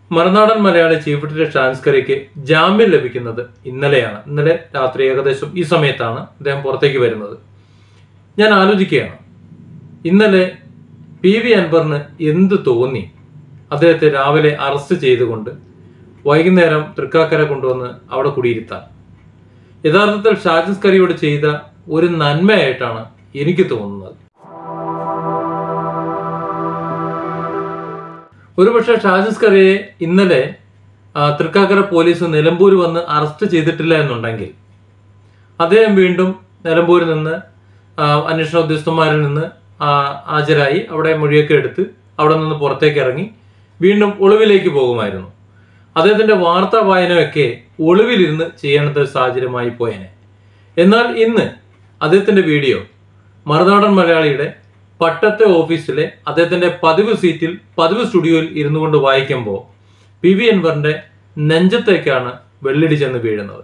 മറുനാടൻ Malayali chief editor ഷാൻസ്കറിക്ക് ജാമ്യം ലഭിക്കുന്നത് ഇന്നലെയാണ് ഇന്നലെ രാത്രി ഏകദേശം ഈ സമയത്താണ് അദ്ദേഹം പുറത്തേക്ക് വരുന്നത് ഞാൻ ആലോചിക്കുകയാണ് ഇന്നലെ പി വി അൻവറിന് എന്ത് തോന്നി അദ്ദേഹത്തെ രാവിലെ അറസ്റ്റ് ചെയ്തുകൊണ്ട് വൈകുന്നേരം തൃക്കാക്കര കൊണ്ടുവന്ന് അവിടെ കുടിയിരുത്താൻ യഥാർത്ഥത്തിൽ ഷാജൻസ്കറിയോട് ചെയ്ത ഒരു നന്മയായിട്ടാണ് എനിക്ക് തോന്നുന്നത് ഒരുപക്ഷെ ഷാജൻസ്കറിയെ ഇന്നലെ ആ, തൃക്കാക്കര പോലീസ് നിലമ്പൂർ വന്ന് അറസ്റ്റ് ചെയ്തിട്ടില്ല എന്നുണ്ടെങ്കിൽ അദ്ദേഹം വീണ്ടും നിലമ്പൂരിൽ നിന്ന് ആ, അന്വേഷണ ഉദ്യോഗസ്ഥന്മാരിൽ നിന്ന് ആ, ഹാജരായി അവിടെ മൊഴിയൊക്കെ എടുത്ത് അവിടെ നിന്ന് പുറത്തേക്ക് ഇറങ്ങി വീണ്ടും ഒളിവിലേക്ക് പോകുമായിരുന്നു അദ്ദേഹത്തിന്റെ വാർത്താ വായനയൊക്കെ ഒളിവിലിരുന്ന് ചെയ്യേണ്ട ഒരു സാഹചര്യമായി പോയേനെ എന്നാൽ ഇന്ന് അദ്ദേഹത്തിന്റെ വീഡിയോ മറുനാടൻ മലയാളിയുടെ പട്ടത്തെ ഓഫീസിലെ അദ്ദേഹത്തിന്റെ പതിവ് സീറ്റിൽ പതിവ് സ്റ്റുഡിയോയിൽ ഇരുന്നു കൊണ്ട് വായിക്കുമ്പോൾ പി വി അൻവറിന്റെ നെഞ്ചത്തേക്കാണ് വെള്ളിടി ചെന്ന് വീഴുന്നത്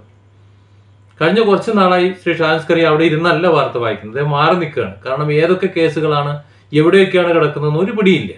കഴിഞ്ഞ കുറച്ച് നാളായി ശ്രീ ഷാൻസ്കറി അവിടെ ഇരുന്നല്ല വാർത്ത വായിക്കുന്നത് അദ്ദേഹം മാറി നിൽക്കുകയാണ് കാരണം ഏതൊക്കെ കേസുകളാണ് എവിടെയൊക്കെയാണ് കിടക്കുന്നതെന്ന് ഒരു പിടിയില്ല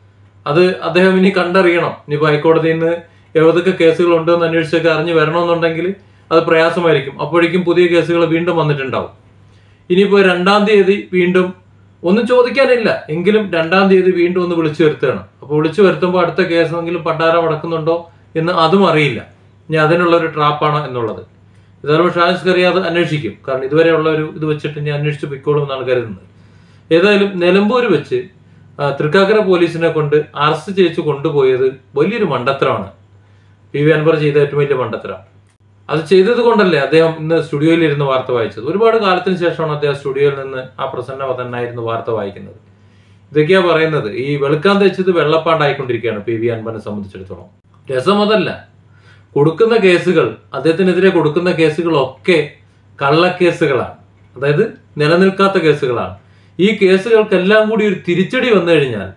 അത് അദ്ദേഹം ഇനി കണ്ടറിയണം ഇനിയിപ്പോൾ ഹൈക്കോടതിയിൽ നിന്ന് ഏതൊക്കെ കേസുകൾ ഉണ്ടെന്ന് അന്വേഷിച്ചൊക്കെ അറിഞ്ഞ് വരണമെന്നുണ്ടെങ്കിൽ അത് പ്രയാസമായിരിക്കും അപ്പോഴേക്കും പുതിയ കേസുകൾ വീണ്ടും വന്നിട്ടുണ്ടാവും ഇനിയിപ്പോൾ രണ്ടാം തീയതി വീണ്ടും ഒന്നും ചോദിക്കാനില്ല എങ്കിലും രണ്ടാം തീയതി വീണ്ടും ഒന്ന് വിളിച്ചു വരുത്തുകയാണ് അപ്പോൾ വിളിച്ചു വരുത്തുമ്പോൾ അടുത്ത കേസെങ്കിലും പണ്ടാരം അടക്കുന്നുണ്ടോ എന്ന് അതും അറിയില്ല ഇനി അതിനുള്ള ഒരു ട്രാപ്പാണോ എന്നുള്ളത് ഏതായാലും ഷാൻസ് കറി അത് അന്വേഷിക്കും കാരണം ഇതുവരെയുള്ള ഒരു ഇത് വെച്ചിട്ട് ഇനി അന്വേഷിച്ച് പൊയ്ക്കോളും എന്നാണ് കരുതുന്നത് ഏതായാലും നിലമ്പൂർ വെച്ച് ആ, തൃക്കാക്കര പോലീസിനെ കൊണ്ട് അറസ്റ്റ് ചെയ്യിച്ച് കൊണ്ടുപോയത് വലിയൊരു മണ്ടത്തരമാണ് പി വി അൻവർ ചെയ്ത ഏറ്റവും വലിയ മണ്ടത്തരം അത് ചെയ്തത് കൊണ്ടല്ലേ അദ്ദേഹം ഇന്ന് സ്റ്റുഡിയോയിൽ ഇരുന്ന് വാർത്ത വായിച്ചത് ഒരുപാട് കാലത്തിന് ശേഷമാണ് അദ്ദേഹം സ്റ്റുഡിയോയിൽ നിന്ന് ആ പ്രസന്നവതനായിരുന്നു വാർത്ത വായിക്കുന്നത് ഇതൊക്കെയാ പറയുന്നത് ഈ വെളുക്കാൻ തെച്ചത് വെള്ളപ്പാണ്ടായിക്കൊണ്ടിരിക്കുകയാണ് പി വി അൻവറിനെ സംബന്ധിച്ചിടത്തോളം രസം അതല്ല കൊടുക്കുന്ന കേസുകൾ അദ്ദേഹത്തിനെതിരെ കൊടുക്കുന്ന കേസുകളൊക്കെ കള്ളക്കേസുകളാണ് അതായത് നിലനിൽക്കാത്ത കേസുകളാണ് ഈ കേസുകൾക്കെല്ലാം കൂടി ഒരു തിരിച്ചടി വന്നു കഴിഞ്ഞാൽ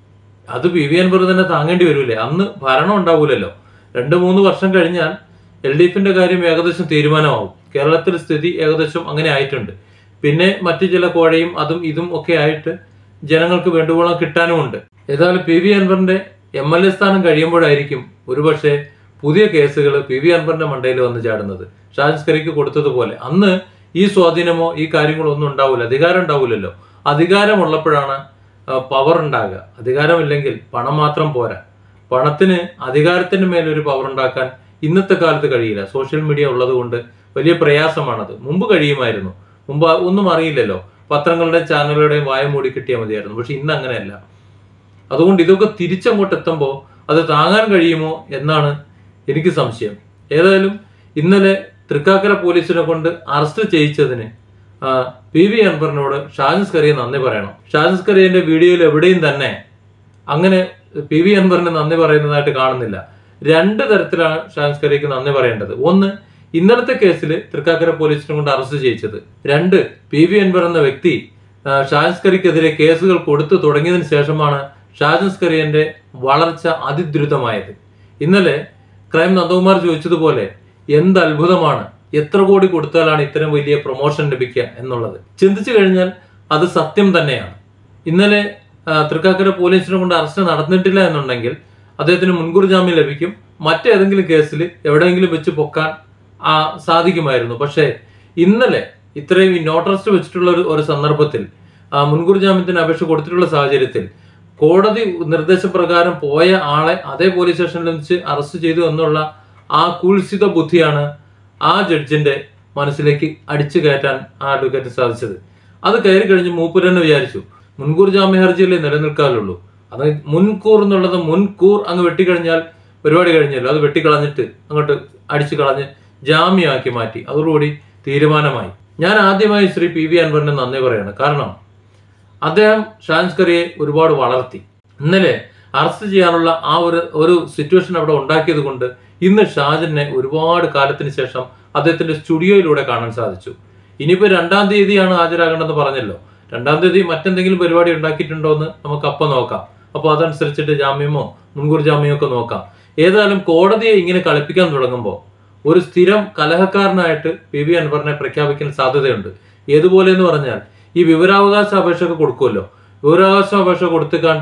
അത് പി വി അൻവർ തന്നെ താങ്ങേണ്ടി വരൂലേ അന്ന് ഭരണം ഉണ്ടാവൂലല്ലോ രണ്ട് മൂന്ന് വർഷം കഴിഞ്ഞാൽ എൽ ഡി എഫിന്റെ കാര്യം ഏകദേശം തീരുമാനമാവും കേരളത്തിൽ സ്ഥിതി ഏകദേശം അങ്ങനെ ആയിട്ടുണ്ട് പിന്നെ മറ്റു ചില കോഴയും അതും ഇതും ഒക്കെ ആയിട്ട് ജനങ്ങൾക്ക് വേണ്ടുവോളം കിട്ടാനുമുണ്ട് ഏതായാലും പി വി അൻവറിന്റെ എം എൽ എ സ്ഥാനം കഴിയുമ്പോഴായിരിക്കും ഒരുപക്ഷെ പുതിയ കേസുകൾ പി വി അൻവറിന്റെ മണ്ടയിൽ വന്ന് ചാടുന്നത് ഷാൻസ്കറിക്ക് കൊടുത്തതുപോലെ അന്ന് ഈ സ്വാധീനമോ ഈ കാര്യങ്ങളോ ഒന്നും ഉണ്ടാവില്ല അധികാരം ഉണ്ടാവില്ലല്ലോ അധികാരമുള്ളപ്പോഴാണ് പവർ ഉണ്ടാകുക അധികാരമില്ലെങ്കിൽ പണം മാത്രം പോരാ പണത്തിന് അധികാരത്തിന് മേലൊരു പവർ ഉണ്ടാക്കാൻ ഇന്നത്തെ കാലത്ത് കഴിയില്ല സോഷ്യൽ മീഡിയ ഉള്ളത് കൊണ്ട് വലിയ പ്രയാസമാണത് മുമ്പ് കഴിയുമായിരുന്നു മുമ്പ് ഒന്നും അറിയില്ലല്ലോ പത്രങ്ങളുടെ ചാനലുകളുടെയും വായ മൂടി കിട്ടിയാൽ മതിയായിരുന്നു പക്ഷെ ഇന്ന് അങ്ങനെയല്ല അതുകൊണ്ട് ഇതൊക്കെ തിരിച്ചങ്ങോട്ട് എത്തുമ്പോൾ അത് താങ്ങാൻ കഴിയുമോ എന്നാണ് എനിക്ക് സംശയം ഏതായാലും ഇന്നലെ തൃക്കാക്കര പോലീസിനെ കൊണ്ട് അറസ്റ്റ് ചെയ്യിച്ചതിന് ആ, പി വി അൻവറിനോട് ഷാജൻസ് കറിയെ നന്ദി പറയണം ഷാജൻസ് കറിയന്റെ വീഡിയോയിൽ എവിടെയും തന്നെ അങ്ങനെ പി വി അൻവറിന് നന്ദി പറയുന്നതായിട്ട് കാണുന്നില്ല രണ്ട് തരത്തിലാണ് ഷാജൻസ് കറിക്ക് നന്ദി പറയേണ്ടത് ഒന്ന് ഇന്നലത്തെ കേസിൽ തൃക്കാക്കര പോലീസിനെ കൊണ്ട് അറസ്റ്റ് ചെയ്യിച്ചത് രണ്ട് പി വി അൻവർ എന്ന വ്യക്തി ആ, ഷാജൻസ് കറിക്കെതിരെ കേസുകൾ കൊടുത്തു തുടങ്ങിയതിന് ശേഷമാണ് ഷാജൻസ് കറിയന്റെ വളർച്ച അതിദ്രുതമായത് ഇന്നലെ ക്രൈം നന്ദകുമാർ ചോദിച്ചതുപോലെ എന്ത് അത്ഭുതമാണ് എത്ര കോടി കൊടുത്താലാണ് ഇത്തരം വലിയ പ്രൊമോഷൻ ലഭിക്കുക എന്നുള്ളത് ചിന്തിച്ചു കഴിഞ്ഞാൽ അത് സത്യം തന്നെയാണ് ഇന്നലെ ആ, തൃക്കാക്കര പോലീസിനെ കൊണ്ട് അറസ്റ്റ് നടന്നിട്ടില്ല എന്നുണ്ടെങ്കിൽ അദ്ദേഹത്തിന് മുൻകൂർ ജാമ്യം ലഭിക്കും മറ്റേതെങ്കിലും കേസിൽ എവിടെയെങ്കിലും വെച്ച് പൊക്കാൻ ആ സാധിക്കുമായിരുന്നു പക്ഷേ ഇന്നലെ ഇത്രയും ഈ നോട്ടറസ്റ്റ് വെച്ചിട്ടുള്ള ഒരു ഒരു സന്ദർഭത്തിൽ ആ, മുൻകൂർ ജാമ്യത്തിന് അപേക്ഷ കൊടുത്തിട്ടുള്ള സാഹചര്യത്തിൽ കോടതി നിർദ്ദേശപ്രകാരം പോയ ആളെ അതേ പോലീസ് സ്റ്റേഷനിൽ വെച്ച് അറസ്റ്റ് ചെയ്തു എന്നുള്ള ആ കുൽസിത ബുദ്ധിയാണ് ആ ജഡ്ജിന്റെ മനസ്സിലേക്ക് അടിച്ചു കയറ്റാൻ ആ അഡ്വക്കേറ്റ് സാധിച്ചത് അത് കയറി കഴിഞ്ഞ് മൂപ്പരെന്ന് വിചാരിച്ചു മുൻകൂർ ജാമ്യ ഹർജിയല്ലേ നിലനിൽക്കാറുള്ളൂ അത് മുൻകൂർ എന്നുള്ളത് മുൻകൂർ അങ്ങ് വെട്ടിക്കഴിഞ്ഞാൽ പരിപാടി കഴിഞ്ഞല്ലോ അത് വെട്ടിക്കളഞ്ഞിട്ട് അങ്ങോട്ട് അടിച്ചു കളഞ്ഞ് ജാമ്യമാക്കി മാറ്റി അതോടുകൂടി തീരുമാനമായി ഞാൻ ആദ്യമായി ശ്രീ പി വി അൻവറിന് നന്ദി പറയാണ് കാരണം അദ്ദേഹം ഷാൻസ്കറിയെ ഒരുപാട് വളർത്തി ഇന്നലെ അറസ്റ്റ് ചെയ്യാനുള്ള ആ ഒരു ഒരു സിറ്റുവേഷൻ അവിടെ ഉണ്ടാക്കിയത് കൊണ്ട് ഇന്ന് ഷാജനെ ഒരുപാട് കാലത്തിന് ശേഷം അദ്ദേഹത്തിന്റെ സ്റ്റുഡിയോയിലൂടെ കാണാൻ സാധിച്ചു ഇനിയിപ്പോ രണ്ടാം തീയതിയാണ് ഹാജരാകേണ്ടതെന്ന് പറഞ്ഞല്ലോ രണ്ടാം തീയതി മറ്റെന്തെങ്കിലും പരിപാടി ഉണ്ടാക്കിയിട്ടുണ്ടോ എന്ന് നമുക്ക് അപ്പം നോക്കാം അപ്പോൾ അതനുസരിച്ചിട്ട് ജാമ്യമോ മുൻകൂർ ജാമ്യമോ ഒക്കെ നോക്കാം ഏതായാലും കോടതിയെ ഇങ്ങനെ കളിപ്പിക്കാൻ തുടങ്ങുമ്പോൾ ഒരു സ്ഥിരം കലഹക്കാരനായിട്ട് പി വി അൻവറിനെ പ്രഖ്യാപിക്കാൻ സാധ്യതയുണ്ട് ഏതുപോലെ എന്ന് പറഞ്ഞാൽ ഈ വിവരാവകാശ അപേക്ഷ ഒക്കെ കൊടുക്കുമല്ലോ വിവരാവകാശ അപേക്ഷ കൊടുത്തുകാണ്ട്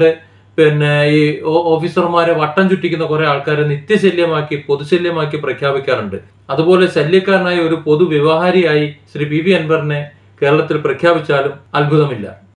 പിന്നെ ഈ ഓ- ഓഫീസർമാരെ വട്ടം ചുറ്റിക്കുന്ന കുറെ ആൾക്കാരെ നിത്യശല്യമാക്കി പൊതുശല്യമാക്കി പ്രഖ്യാപിക്കാറുണ്ട് അതുപോലെ ശല്യക്കാരനായ ഒരു പൊതുവ്യവഹാരിയായി ശ്രീ പി വി അൻവറിനെ കേരളത്തിൽ പ്രഖ്യാപിച്ചാലും അത്ഭുതമില്ല